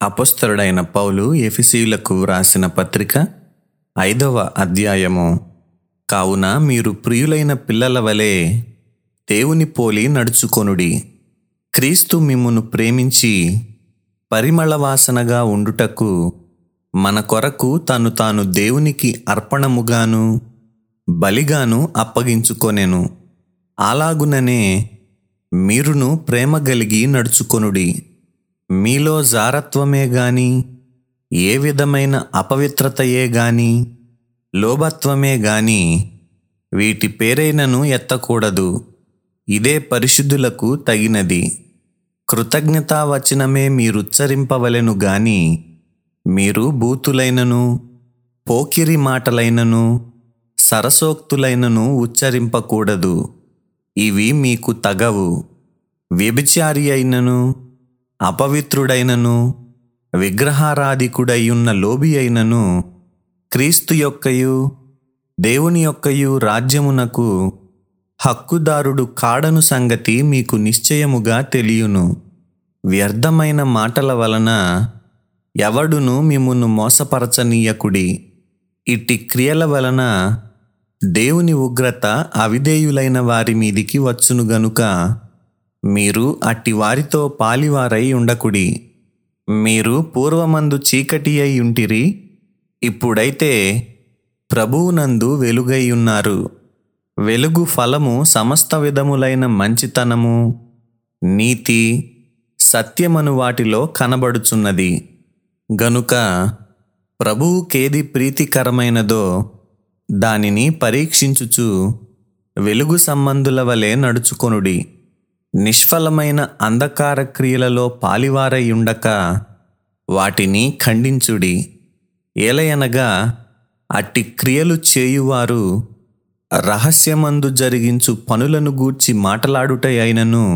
అపొస్తలుడైన పౌలు ఎఫిసీయులకు వ్రాసిన పత్రిక ఐదవ అధ్యాయము కావున మీరు ప్రియులైన పిల్లల వలె దేవుని పోలి నడుచుకొనుడి క్రీస్తు మిమ్మును ప్రేమించి పరిమళ వాసనగా ఉండుటకు మన కొరకు తను తాను దేవునికి అర్పణముగాను బలిగాను అప్పగించుకొనెను అలాగుననే మీరును ప్రేమ కలిగి నడుచుకొనుడి మీలో జారత్వమే గాని ఏ విధమైన అపవిత్రతయే గాని లోభత్వమే గాని వీటి పేరైనను ఎత్తకూడదు ఇదే పరిశుద్ధులకు తగినది కృతజ్ఞతావచనమే మీరుచ్చరింపవలెను గాని మీరు బూతులైనను పోకిరి మాటలైనను సరసోక్తులైనను ఉచ్చరింపకూడదు ఇవి మీకు తగవు వ్యభిచారి అయినను అపవిత్రుడైనను విగ్రహారాధికుడయ్యున్న లోబి అయినను క్రీస్తు యొక్కయు దేవుని యొక్కయు రాజ్యమునకు హక్కుదారుడు కాడను సంగతి మీకు నిశ్చయముగా తెలియను వ్యర్థమైన మాటల వలన ఎవడును మిమ్మును మోసపరచనీయకుడి ఇట్టి క్రియల వలన దేవుని ఉగ్రత అవిధేయులైన వారి మీదికి వచ్చును గనుక మీరు అట్టి వారితో పాలివారై ఉండకుడి మీరు పూర్వమందు చీకటి అయి ఉంటిరి ఇప్పుడైతే ప్రభువునందు వెలుగై ఉన్నారు వెలుగు ఫలము సమస్త విధములైన మంచితనము నీతి సత్యమను వాటిలో కనబడుచున్నది గనుక ప్రభువుకేది ప్రీతికరమైనదో దానిని పరీక్షించుచు వెలుగు సంబంధుల వలె నడుచుకొనుడి నిష్ఫలమైన అంధకార క్రియలలో పాలివారై ఉండక వాటిని ఖండించుడి ఏలయనగా అట్టి క్రియలు చేయువారు రహస్యమందు జరిగించు పనులను గూర్చి మాటలాడుట అయినను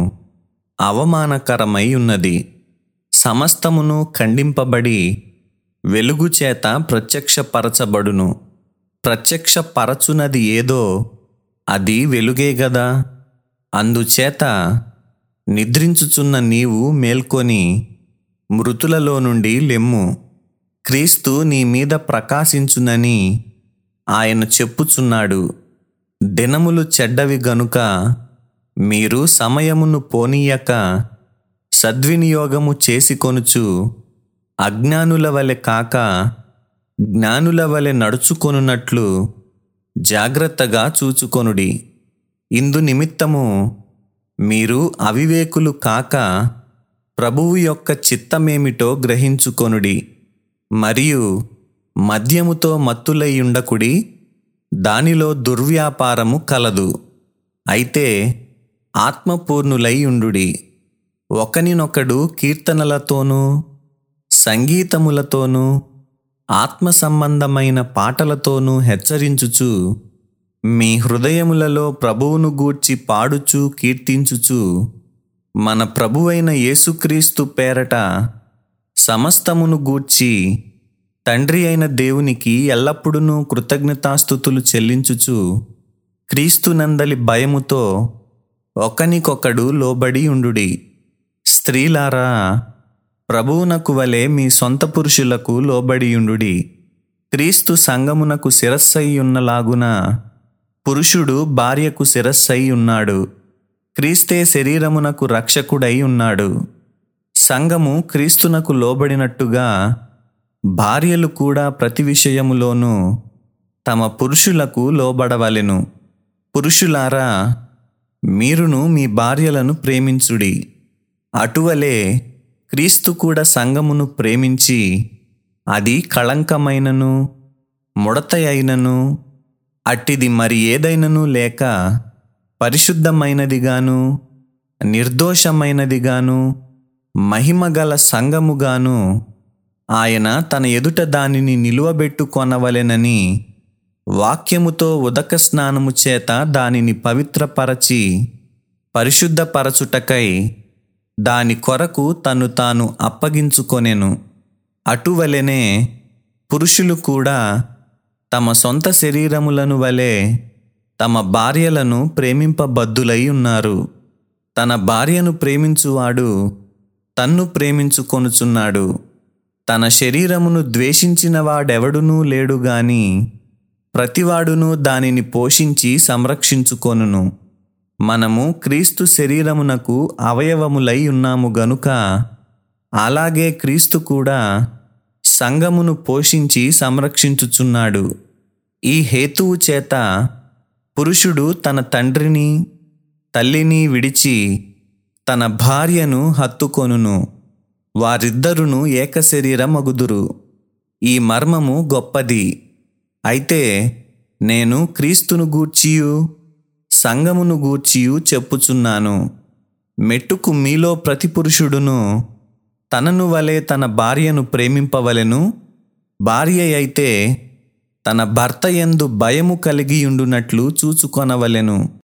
అవమానకరమై ఉన్నది సమస్తమును ఖండింపబడి వెలుగు చేత ప్రత్యక్షపరచబడును ప్రత్యక్షపరచునది ఏదో అది వెలుగే గదా అందుచేత నిద్రించుచున్న నీవు మేల్కొని మృతులలో నుండి లెమ్ము క్రీస్తు నీ మీద ప్రకాశించునని ఆయన చెప్పుచున్నాడు దినములు చెడ్డవి గనుక మీరు సమయమును పోనీయక సద్వినియోగము చేసుకొనుచు అజ్ఞానుల వలె కాక జ్ఞానుల వలె నడుచుకొనున్నట్లు జాగ్రత్తగా చూచుకొనుడి ఇందు నిమిత్తము మీరు అవివేకులు కాక ప్రభువు యొక్క చిత్తమేమిటో గ్రహించుకొనుడి మరియు మద్యముతో మత్తులై ఉండకుడి దానిలో దుర్వ్యాపారము కలదు అయితే ఆత్మపూర్ణులై ఉండుడి ఒకనినొకడు కీర్తనలతోనూ సంగీతములతోనూ ఆత్మ సంబంధమైన పాటలతోనూ హెచ్చరించుచు మీ హృదయములలో ప్రభువును గూర్చి పాడుచు కీర్తించుచు మన ప్రభువైన యేసుక్రీస్తు పేరట సమస్తమును గూర్చి తండ్రి అయిన దేవునికి ఎల్లప్పుడూ కృతజ్ఞతాస్థుతులు చెల్లించుచు క్రీస్తునందలి భయముతో ఒకనికొకడు లోబడి ఉండుడి స్త్రీలారా ప్రభువునకు వలె మీ సొంత పురుషులకు లోబడియుండుడి క్రీస్తు సంగమునకు శిరస్సై ఉన్నలాగున పురుషుడు భార్యకు శిరస్సై ఉన్నాడు క్రీస్తే శరీరమునకు రక్షకుడై ఉన్నాడు సంఘము క్రీస్తునకు లోబడినట్టుగా భార్యలు కూడా ప్రతి విషయములోనూ తమ పురుషులకు లోబడవలెను పురుషులారా మీరును మీ భార్యలను ప్రేమించుడి అటువలే క్రీస్తు కూడా సంఘమును ప్రేమించి అది కళంకమైనను ముడత అయినను అట్టిది మరి ఏదైనను లేక పరిశుద్ధమైనదిగాను నిర్దోషమైనదిగాను మహిమగల సంఘముగాను ఆయన తన ఎదుట దానిని నిలువబెట్టుకొనవలెనని వాక్యముతో ఉదక స్నానము చేత దానిని పవిత్రపరచి పరిశుద్ధపరచుటకై దాని కొరకు తను తాను అప్పగించుకొనెను అటువలెనే పురుషులు కూడా తమ సొంత శరీరములను వలె తమ భార్యలను ప్రేమింపబద్దులై ఉన్నారు తన భార్యను ప్రేమించువాడు తన్ను ప్రేమించుకొనుచున్నాడు తన శరీరమును ద్వేషించిన వాడెవడునూ లేడు గాని ప్రతివాడును దానిని పోషించి సంరక్షించుకొనును మనము క్రీస్తు శరీరమునకు అవయవములై ఉన్నాము గనుక అలాగే క్రీస్తు కూడా సంఘమును పోషించి సంరక్షించుచున్నాడు ఈ హేతువు చేత పురుషుడు తన తండ్రిని తల్లిని విడిచి తన భార్యను హత్తుకొనును వారిద్దరును ఏక శరీరమగుదురు ఈ మర్మము గొప్పది అయితే నేను క్రీస్తును గూర్చియు సంగమును గూర్చియు చెప్పుచున్నాను మెట్టుకు మీలో ప్రతి పురుషుడును తనను వలె తన భార్యను ప్రేమింపవలెను భార్య అయితే తన భర్త యందు భయము కలిగియుండునట్లు చూచుకొనవలెను